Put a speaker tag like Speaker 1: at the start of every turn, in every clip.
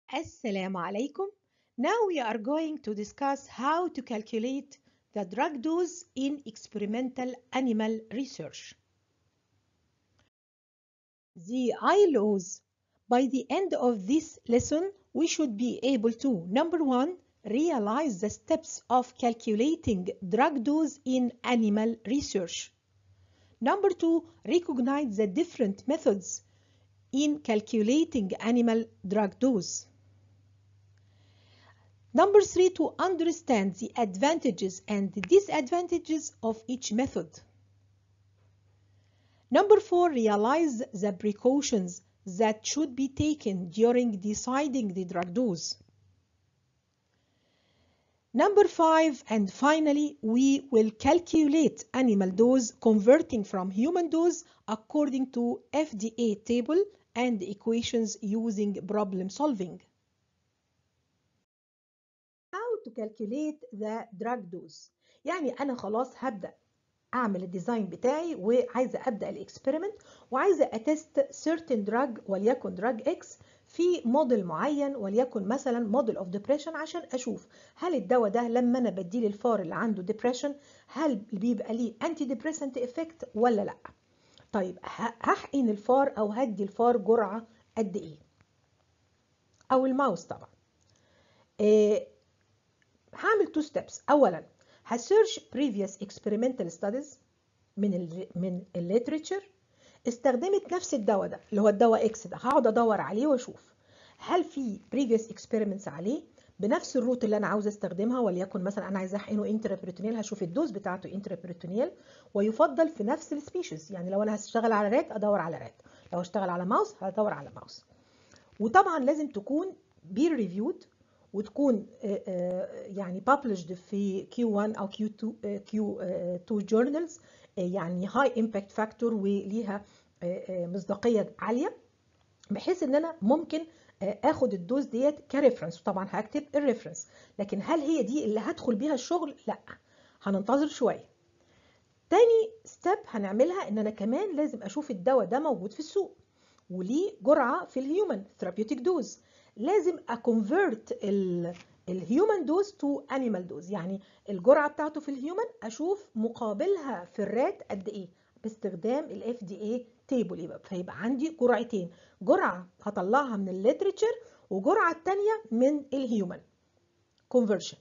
Speaker 1: Assalamu alaikum. Now we are going to discuss how to calculate the drug dose in experimental animal research. The ILOs. By the end of this lesson, we should be able to number one, realize the steps of calculating drug dose in animal research. Number two, recognize the different methods in calculating animal drug dose. Number three, to understand the advantages and the disadvantages of each method. Number four, realize the precautions that should be taken during deciding the drug dose. Number five, and finally, we will calculate animal dose converting from human dose according to FDA table and equations using problem solving. How to calculate the drug dose يعني أنا خلاص هبدأ أعمل الديزاين بتاعي وعايزة أبدأ الإكسبيرمنت وعايزة أتست certain drug وليكن drug X في موديل معين وليكن مثلا موديل اوف ديبريشن عشان اشوف هل الدواء ده لما انا بديه للفار اللي عنده ديبريشن هل بيبقى ليه انتي ديبريسنت افكت ولا لا طيب هحقن الفار او هدي الفار جرعه قد ايه او الماوس طبعا إيه هعمل تو ستيبس اولا هسيرش previous experimental studies من ال من الليتريتشر استخدمت نفس الدواء ده اللي هو الدواء اكس ده هقعد ادور عليه واشوف هل في previous experiments عليه بنفس الروت اللي انا عاوزه استخدمها وليكن مثلا انا عايزه احقنه انترابريتونيال هشوف الدوز بتاعته انترابريتونيال ويفضل في نفس السبيشيز يعني لو انا هشتغل على رات ادور على رات لو هشتغل على ماوس هدور على ماوس وطبعا لازم تكون بير ريفيود وتكون يعني published في Q1 أو Q2 Q2 journals يعني high impact factor وليها مصداقية عالية بحيث ان انا ممكن اخد الدوز ديت كريفرنس وطبعا هكتب الريفرنس لكن هل هي دي اللي هدخل بيها الشغل لا هننتظر شويه تاني ستيب هنعملها ان انا كمان لازم اشوف الدواء ده موجود في السوق وليه جرعه في الهيومن ثيرابيوتيك دوز لازم اكونفيرت الهيومن دوز تو انيمال دوز يعني الجرعه بتاعته في الهيومن اشوف مقابلها في الرات قد ايه باستخدام الاف دي اي تيبل يبقى فيبقى عندي جرعتين جرعه هطلعها من الليتريتشر وجرعه الثانيه من الهيومن كونفرشن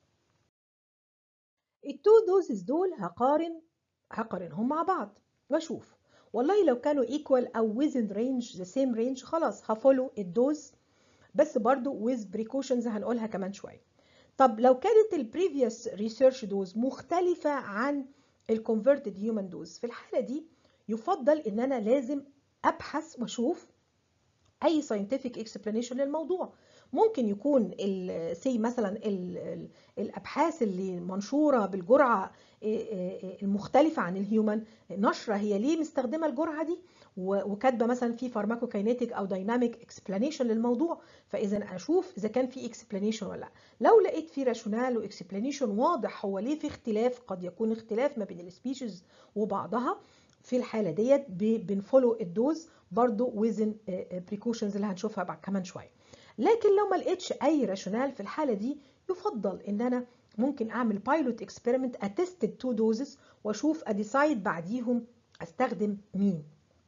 Speaker 1: التو دوزز دول هقارن هقارنهم مع بعض واشوف والله لو كانوا ايكوال او within range the same range خلاص هفولو الدوز بس برضو with precautions هنقولها كمان شويه طب لو كانت البريفيوس ريسيرش دوز مختلفه عن الكونفرتد هيومن دوز في الحاله دي يفضل ان انا لازم ابحث واشوف اي scientific explanation للموضوع ممكن يكون سي مثلا ال ال الابحاث اللي منشوره بالجرعه المختلفه عن الهيومن نشره هي ليه مستخدمه الجرعه دي وكاتبه مثلا في فارماكوكاينيتيك او دايناميك اكسبلانيشن للموضوع فاذا اشوف اذا كان في اكسبلانيشن ولا لا لو لقيت في راشونال واكسبلانيشن واضح هو ليه في اختلاف قد يكون اختلاف ما بين السبيشيز وبعضها في الحاله ديت بنفولو الدوز برضو وزن بريكوشنز اللي هنشوفها بعد كمان شويه لكن لو ما لقيتش اي راشونال في الحاله دي يفضل ان انا ممكن اعمل بايلوت اكسبيرمنت اتست تو دوزز واشوف اديسايد بعديهم استخدم مين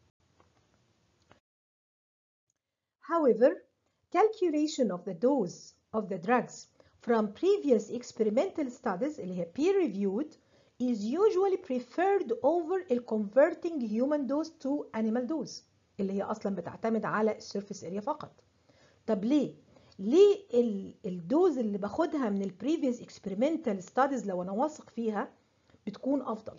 Speaker 1: However, calculation of the dose of the drugs from previous experimental studies اللي هي peer reviewed is usually preferred over converting human dose to animal dose اللي هي اصلا بتعتمد على السيرفيس اريا فقط طب ليه ليه الدوز اللي باخدها من البريفيوس اكسبيرمنتال ستاديز لو انا واثق فيها بتكون افضل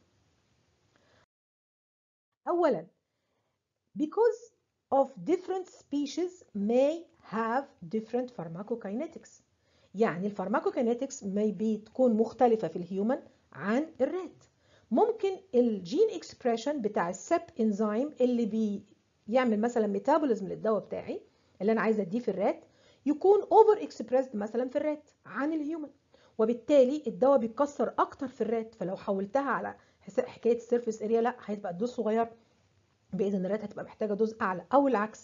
Speaker 1: اولا because of different species may have different pharmacokinetics يعني الفارماكوكينetics may be تكون مختلفة في الهيومن عن الرات ممكن الجين اكسبريشن بتاع السب انزيم اللي بيعمل مثلا ميتابوليزم للدواء بتاعي اللي انا عايزه اديه في الرات يكون اوفر اكسبريسد مثلا في الرات عن الهيومن وبالتالي الدواء بيتكسر اكتر في الرات فلو حولتها على حكايه السيرفيس اريا لا هتبقى الدوز صغيره باذن الرات هتبقى محتاجه دوز اعلى او العكس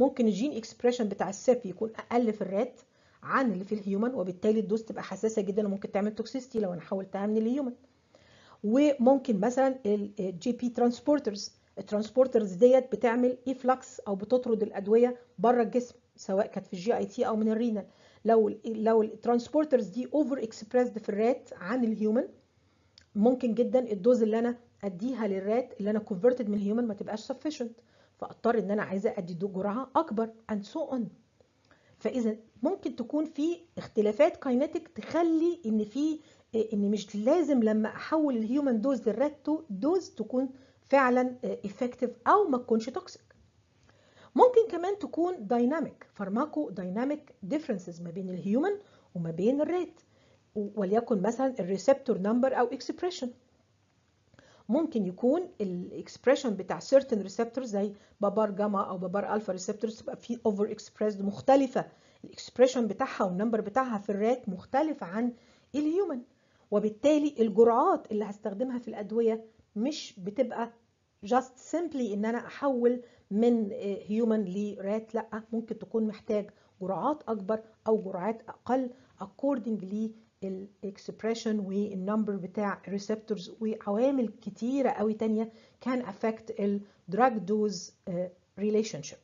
Speaker 1: ممكن الجين اكسبريشن بتاع السيب يكون اقل في الرات عن اللي في الهيومن وبالتالي الدوز تبقى حساسه جدا وممكن تعمل توكسيستي لو انا حولتها من الهيومن وممكن مثلا الجي بي ترانسبورترز الترانسبورترز ديت بتعمل ايفلكس او بتطرد الادويه بره الجسم سواء كانت في الجي اي تي او من الرينال لو لو الترانسبورترز دي اوفر اكسبريسد في الرات عن الهيومن ممكن جدا الدوز اللي انا اديها للرات اللي انا كونفرتد من الهيومن ما تبقاش سفيشنت فاضطر ان انا عايزه ادي جرعه اكبر اند سو اون فاذا ممكن تكون في اختلافات كاينتيك تخلي ان في ان مش لازم لما احول الهيومن دوز للرات دوز تكون فعلا افكتيف او ما تكونش توكسيك ممكن كمان تكون دايناميك فارماكو دايناميك ديفرنسز ما بين الهيومن وما بين الرات وليكن مثلا الريسبتور نمبر او اكسبريشن ممكن يكون الاكسبريشن بتاع certain ريسبتور زي بابار جاما او بابار الفا ريسبتورز تبقى في اوفر اكسبريسد مختلفه الاكسبريشن بتاعها والنمبر بتاعها في الرات مختلف عن الهيومن وبالتالي الجرعات اللي هستخدمها في الادويه مش بتبقى just simply ان انا احول من هيومن لرات لا ممكن تكون محتاج جرعات اكبر او جرعات اقل according للاكسبريشن والنمبر بتاع الريسبتورز وعوامل كتيره قوي تانية كان affect الدراج دوز ريليشن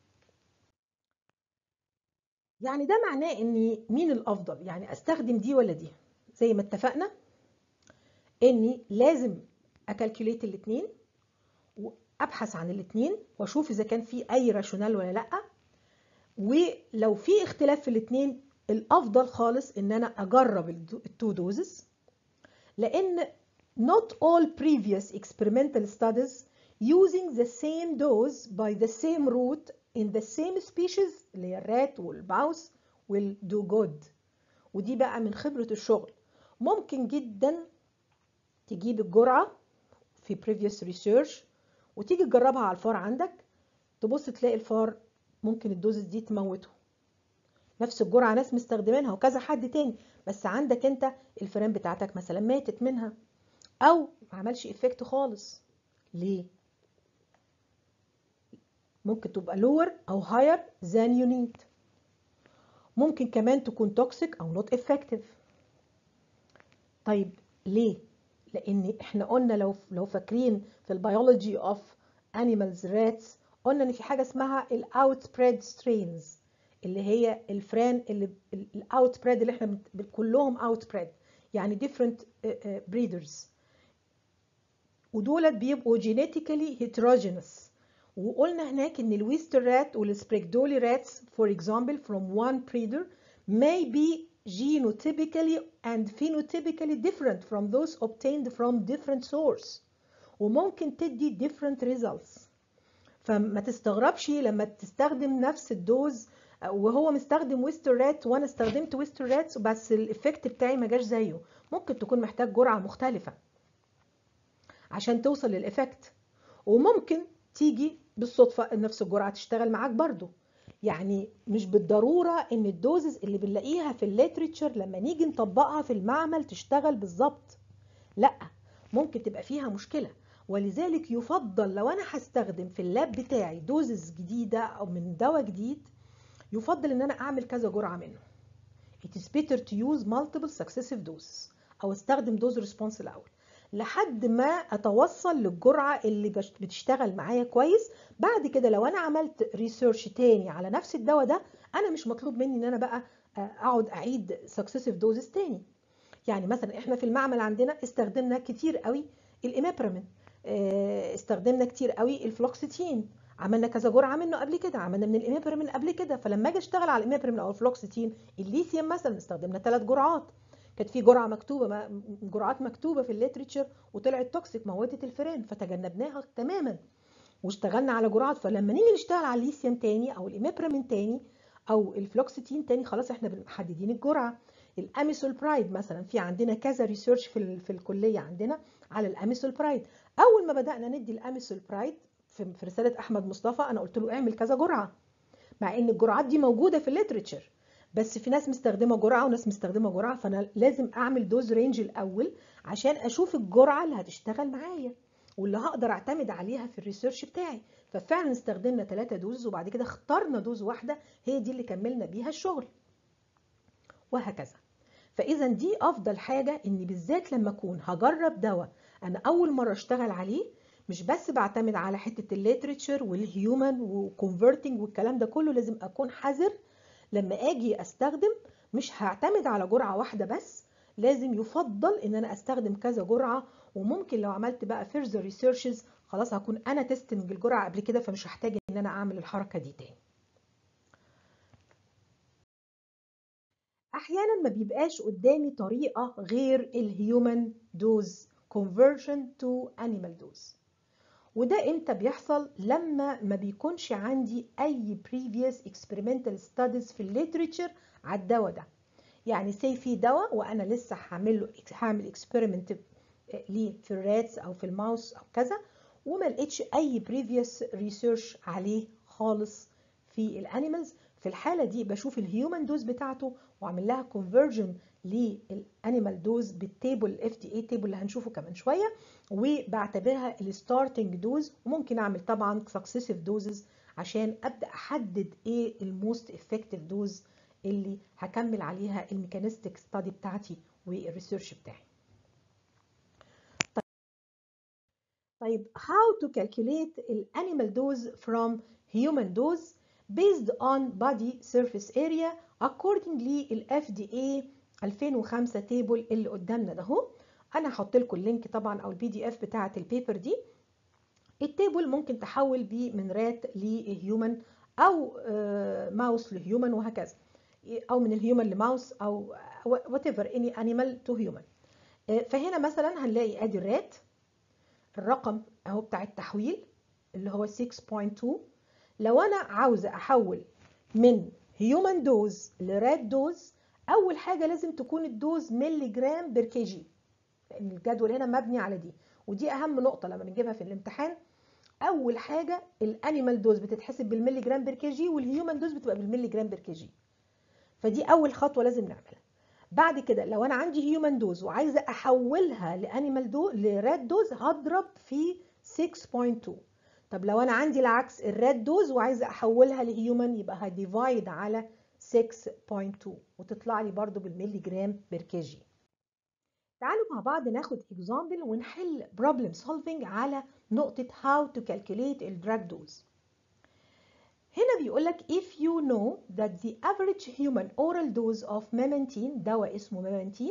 Speaker 1: يعني ده معناه ان مين الافضل يعني استخدم دي ولا دي زي ما اتفقنا اني لازم اكالكوليت الاثنين وابحث عن الاثنين واشوف اذا كان في اي راشونال ولا لا ولو في اختلاف في الاثنين الافضل خالص ان انا اجرب التو دوزز لان not all previous experimental studies using the same dose by the same route in the same species اللي هي الرات والباوس will do good ودي بقى من خبرة الشغل ممكن جدا تجيب الجرعة في previous research وتيجي تجربها على الفار عندك تبص تلاقي الفار ممكن الدوزز دي تموته نفس الجرعة ناس مستخدمينها وكذا حد تاني بس عندك انت الفئران بتاعتك مثلا ماتت منها او ما عملش افكت خالص ليه ممكن تبقى lower او higher than you need ممكن كمان تكون toxic او not effective طيب ليه لان احنا قلنا لو لو فاكرين في البيولوجي اوف animals rats قلنا ان في حاجه اسمها الاوتبريد سترينز اللي هي الفران اللي الاوتبريد اللي احنا كلهم اوتبريد يعني different breeders ودولت بيبقوا genetically heterogeneous وقلنا هناك ان الويستر رات والسبريكدولي راتس for example from one breeder may be genotypically and phenotypically different from those obtained from different source وممكن تدي different results فما تستغربش لما تستخدم نفس الدوز وهو مستخدم ويستر رات وانا استخدمت ويستر رات بس الافكت بتاعي ما جاش زيه ممكن تكون محتاج جرعه مختلفه عشان توصل للافكت وممكن تيجي بالصدفه نفس الجرعه تشتغل معاك برضو يعني مش بالضروره ان الدوزز اللي بنلاقيها في الليتريتشر لما نيجي نطبقها في المعمل تشتغل بالظبط لا ممكن تبقى فيها مشكله ولذلك يفضل لو انا هستخدم في اللاب بتاعي دوزز جديده او من دواء جديد يفضل ان انا اعمل كذا جرعه منه it is better to use multiple successive doses او استخدم دوز ريسبونس الاول لحد ما اتوصل للجرعه اللي بتشتغل معايا كويس بعد كده لو انا عملت ريسيرش تاني على نفس الدواء ده انا مش مطلوب مني ان انا بقى اقعد اعيد سكسيسيف دوزز تاني يعني مثلا احنا في المعمل عندنا استخدمنا كتير قوي الامابرامين استخدمنا كتير قوي الفلوكسيتين عملنا كذا جرعه منه قبل كده عملنا من الامابرامين قبل كده فلما اجي اشتغل على الامابرامين او الفلوكسيتين الليثيوم مثلا استخدمنا ثلاث جرعات كانت في جرعه مكتوبه جرعات مكتوبه في الليتريتشر وطلعت توكسيك موتت الفئران فتجنبناها تماما واشتغلنا على جرعات فلما نيجي نشتغل على الليثيوم تاني او الاميبرامين تاني او الفلوكسيتين تاني خلاص احنا محددين الجرعه الاميسول برايد مثلا في عندنا كذا ريسيرش في, في الكليه عندنا على الاميسول برايد اول ما بدانا ندي الاميسول برايد في, في رساله احمد مصطفى انا قلت له اعمل كذا جرعه مع ان الجرعات دي موجوده في الليتريتشر بس في ناس مستخدمه جرعه وناس مستخدمه جرعه فانا لازم اعمل دوز رينج الاول عشان اشوف الجرعه اللي هتشتغل معايا واللي هقدر اعتمد عليها في الريسيرش بتاعي ففعلا استخدمنا ثلاثة دوز وبعد كده اخترنا دوز واحدة هي دي اللي كملنا بيها الشغل وهكذا فاذا دي افضل حاجه ان بالذات لما اكون هجرب دواء انا اول مره اشتغل عليه مش بس بعتمد على حته الليتريتشر والهيومن وكونفرتنج والكلام ده كله لازم اكون حذر لما اجي استخدم مش هعتمد على جرعه واحده بس لازم يفضل ان انا استخدم كذا جرعه وممكن لو عملت بقى فيرزر ريسيرشز خلاص هكون انا تستنج الجرعه قبل كده فمش هحتاج ان انا اعمل الحركه دي تاني احيانا ما بيبقاش قدامي طريقه غير الهيومن دوز conversion to animal dose وده امتى بيحصل لما ما بيكونش عندي اي previous experimental studies في الليتريتشر على الدواء ده يعني سي في دواء وانا لسه هعمل له هعمل اكسبيرمنت ليه في الراتس او في الماوس او كذا وما لقيتش اي previous research عليه خالص في الانيمالز في الحاله دي بشوف الهيومن دوز بتاعته واعمل لها كونفرجن للانيمال دوز بالتيبل الاف دي اي تيبل اللي هنشوفه كمان شويه وبعتبرها الستارتنج دوز وممكن اعمل طبعا سكسيسيف دوزز عشان ابدا احدد ايه الموست افكتيف دوز اللي هكمل عليها الميكانيستيك ستادي بتاعتي والريسيرش بتاعي طيب how to calculate الانيمال دوز from human dose based on body surface area according ل FDA 2005 تيبل اللي قدامنا ده اهو انا هحط لكم اللينك طبعا او البي دي اف بتاعه البيبر دي التيبل ممكن تحول بيه من رات لهيومن او ماوس لهيومن وهكذا او من الهيومن لماوس او whatever any animal to human فهنا مثلا هنلاقي ادي الرات الرقم اهو بتاع التحويل اللي هو 6.2 لو انا عاوزه احول من هيومن دوز لرات دوز اول حاجه لازم تكون الدوز ملي جرام بير كي جي لان الجدول هنا مبني على دي ودي اهم نقطه لما بنجيبها في الامتحان اول حاجه الانيمال دوز بتتحسب بالملي جرام بير كي جي والهيومن دوز بتبقى بالملي جرام بير كي جي فدي اول خطوه لازم نعملها بعد كده لو انا عندي هيومن دوز وعايزه احولها لانيمال دو لرات دوز هضرب في 6.2 طب لو انا عندي العكس الرات دوز وعايزه احولها لهيومن يبقى هديفايد على 6.2 وتطلع لي برضو بالملي جرام بير كي جي تعالوا مع بعض ناخد اكزامبل ونحل بروبلم سولفينج على نقطة how to calculate ال drug dose هنا بيقول لك if you know that the average human oral dose of memantine دواء اسمه memantine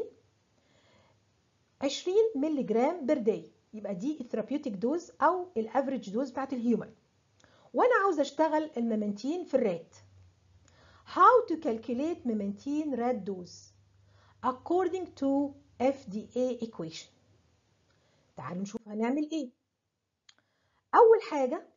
Speaker 1: 20 ملي جرام بير داي يبقى دي الثيرابيوتيك دوز او الافريج دوز بتاعت الهيومن وانا عاوزه اشتغل الميمنتين في الرات how to calculate memantine rat dose according to FDA equation تعالوا نشوف هنعمل ايه اول حاجه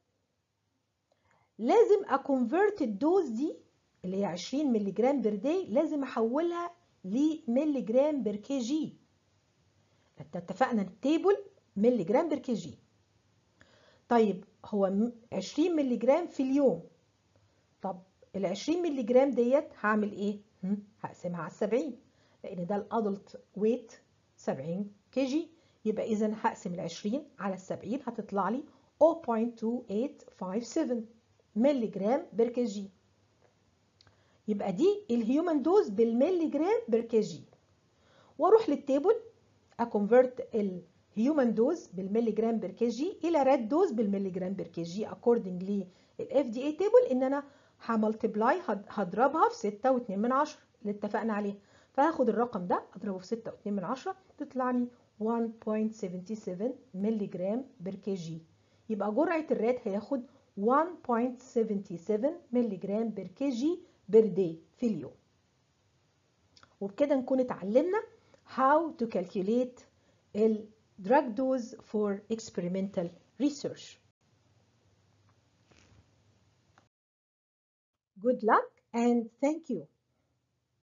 Speaker 1: لازم اكونفرت الدوز دي اللي هي 20 ملي جرام بير داي لازم احولها لملي جرام بير كي جي اتفقنا التيبل ملي جرام بير كي جي طيب هو 20 ملي جرام في اليوم طب ال 20 ملي جرام ديت هعمل ايه هقسمها على 70 لان ده الادلت ويت 70 كي جي يبقى اذا هقسم ال 20 على ال 70 هتطلع لي 0.2857 ملي جرام بير كي جي يبقى دي الهيومن دوز بالملي جرام بير كي جي واروح للتيبل اكونفرت الهيومن دوز بالملي جرام بير كي جي الى رات دوز بالملي جرام بير كي جي اكوردنج للاف دي اي تيبل ان انا هملتبلاي هضربها في 6.2 من عشرة اللي اتفقنا عليه فهاخد الرقم ده اضربه في 6.2 من عشرة تطلع لي 1.77 ملي جرام بير كي جي يبقى جرعة الرات هياخد 1.77 ملي جرام بير كي جي بير داي في اليوم وبكده نكون اتعلمنا how to calculate ال drug dose for experimental research. Good luck and thank you.